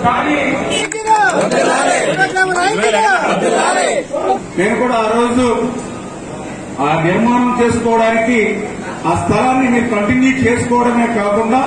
కానీ నేను కూడా ఆ రోజు ఆ నిర్మాణం చేసుకోవడానికి ఆ స్థలాన్ని మీరు కంటిన్యూ చేసుకోవడమే కాకుండా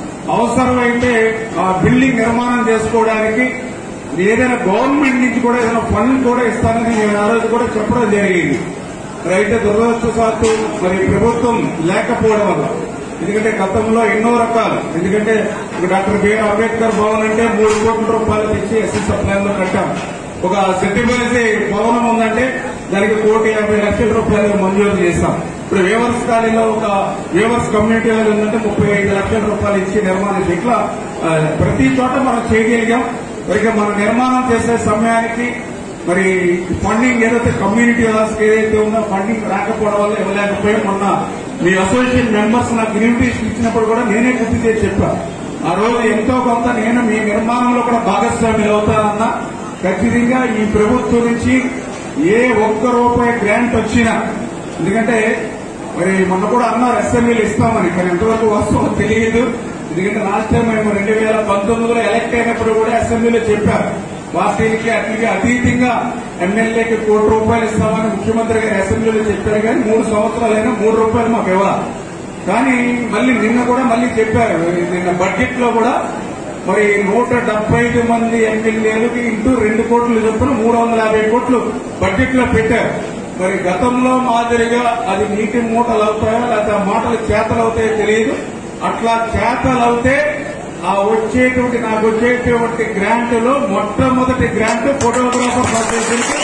అవసరమైతే ఆ బిల్డింగ్ నిర్మాణం చేసుకోవడానికి ఏదైనా గవర్నమెంట్ నుంచి కూడా ఏదైనా ఫండ్ కూడా ఇస్తానని నేను ఆ రోజు కూడా చెప్పడం జరిగింది మరి అయితే దురదృష్టవశాత్తు మరి ప్రభుత్వం లేకపోవడం వల్ల ఎందుకంటే గతంలో ఎన్నో రకాలు ఎందుకంటే ఇప్పుడు డాక్టర్ బిఆర్ అంబేద్కర్ భవన్ అంటే మూడు కోట్ల రూపాయలు తెచ్చి ఎస్సీ సప్లైన్ లో కట్టాం ఒక సెట్టిపల్లి భవనం ఉందంటే దానికి కోటి యాభై లక్షల రూపాయలు మంజూరు చేశాం ఇప్పుడు వేవర్స్ కాలనీలో ఒక వేవర్స్ కమ్యూనిటీలో ఉందంటే ముప్పై ఐదు లక్షల రూపాయలు ఇచ్చి నిర్మాణం చేసి ఇట్లా ఆ, ప్రతి చోట మనం చేయగలిగాం మరి మన నిర్మాణం చేసే సమయానికి మరి ఫండింగ్ ఏదైతే కమ్యూనిటీ హాల్స్ ఏదైతే ఉందో ఫండింగ్ రాకపోవడం వల్ల ఇవ్వలేకపోయి మొన్న మీ అసోసియేషన్ మెంబర్స్ నాకు ఇన్విటేషన్ ఇచ్చినప్పుడు కూడా నేనే గుర్తు చేసి చెప్పాను ఆ రోజు ఎంతో కొంత నేను మీ నిర్మాణంలో కూడా భాగస్వామి అవుతానన్నా ఖచ్చితంగా ఈ ప్రభుత్వం నుంచి ఏ ఒక్క రూపాయి గ్రాంట్ వచ్చినా ఎందుకంటే మరి మొన్న కూడా అన్నారు అసెంబ్లీలు ఇస్తామని కానీ ఎంతవరకు వాస్తవం తెలియదు ఎందుకంటే లాస్ట్ టైం మేము రెండు వేల పంతొమ్మిదిలో ఎలక్ట్ అయినప్పుడు కూడా అసెంబ్లీలో చెప్పారు పార్టీలకి అన్నిటికీ అతీతంగా ఎమ్మెల్యేకి కోటి రూపాయలు ఇస్తామని ముఖ్యమంత్రి గారు అసెంబ్లీలో చెప్పారు కానీ మూడు సంవత్సరాలైనా మూడు రూపాయలు మాకు ఇవ్వాలి కానీ మళ్ళీ నిన్న కూడా మళ్ళీ చెప్పారు నిన్న బడ్జెట్ లో కూడా మరి నూట డెబ్బై ఐదు మంది ఎమ్మెల్యేలకి ఇంటూ రెండు కోట్లు చొప్పున మూడు వందల యాభై కోట్లు బడ్జెట్ లో పెట్టారు మరి గతంలో మాదిరిగా అది నీటి మూటలు అవుతాయో లేకపోతే ఆ మాటలు చేతలు అవుతాయో తెలియదు అట్లా చేతలు అవుతే ఆ వచ్చేటువంటి నాకు వచ్చేటువంటి గ్రాంట్ లో మొట్టమొదటి గ్రాంట్ ఫోటోగ్రాఫర్ అసోసియేషన్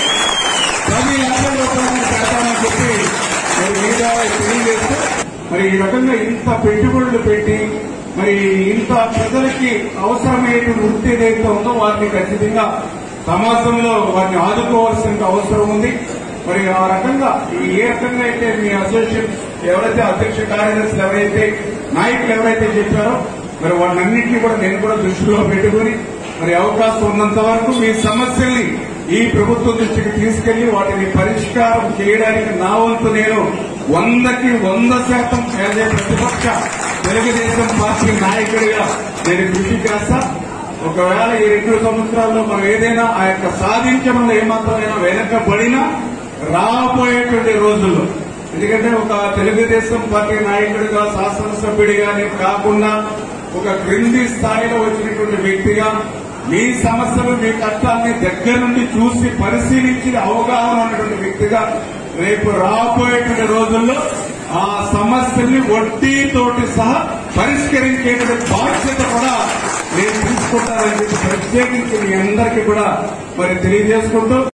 పది లక్షల రూపాయలు పెడతామని చెప్పి మరి మీ ద్వారా తెలియజేస్తూ మరి ఈ రకంగా ఇంత పెట్టుబడులు పెట్టి మరి ఇంత ప్రజలకి అవసరమైనటువంటి వృత్తి ఏదైతే ఉందో వారిని ఖచ్చితంగా సమాజంలో వారిని ఆదుకోవాల్సిన అవసరం ఉంది మరి ఆ రకంగా ఈ ఏ రకంగా అయితే మీ అసోసియేషన్ ఎవరైతే అధ్యక్ష కార్యదర్శులు ఎవరైతే నాయకులు ఎవరైతే చెప్పారో మరి వాళ్ళన్నింటినీ కూడా నేను కూడా దృష్టిలో పెట్టుకుని మరి అవకాశం ఉన్నంత వరకు మీ సమస్యల్ని ఈ ప్రభుత్వం దృష్టికి తీసుకెళ్లి వాటిని పరిష్కారం చేయడానికి నా వంతు నేను వందకి వంద శాతం పేదే ప్రతిపక్ష తెలుగుదేశం పార్టీ నాయకుడిగా నేను కృషి చేస్తా ఒకవేళ ఈ రెండు సంవత్సరాల్లో మనం ఏదైనా ఆ యొక్క సాధించడంలో ఏమాత్రమైనా వెనకబడినా రాబోయేటువంటి రోజుల్లో ఎందుకంటే ఒక తెలుగుదేశం పార్టీ నాయకుడిగా శాసనసభ్యుడిగానే కాకుండా ఒక క్రింది స్థాయిలో వచ్చినటువంటి వ్యక్తిగా మీ సమస్యలు మీ కష్టాన్ని దగ్గర నుండి చూసి పరిశీలించి అవగాహన ఉన్నటువంటి వ్యక్తిగా రేపు రాబోయేటువంటి రోజుల్లో ఆ సమస్యల్ని వడ్డీతోటి సహా పరిష్కరించేటువంటి బాధ్యత కూడా నేను తీసుకుంటానని చెప్పి ప్రత్యేకించి మీ అందరికీ కూడా మరి తెలియజేసుకుంటూ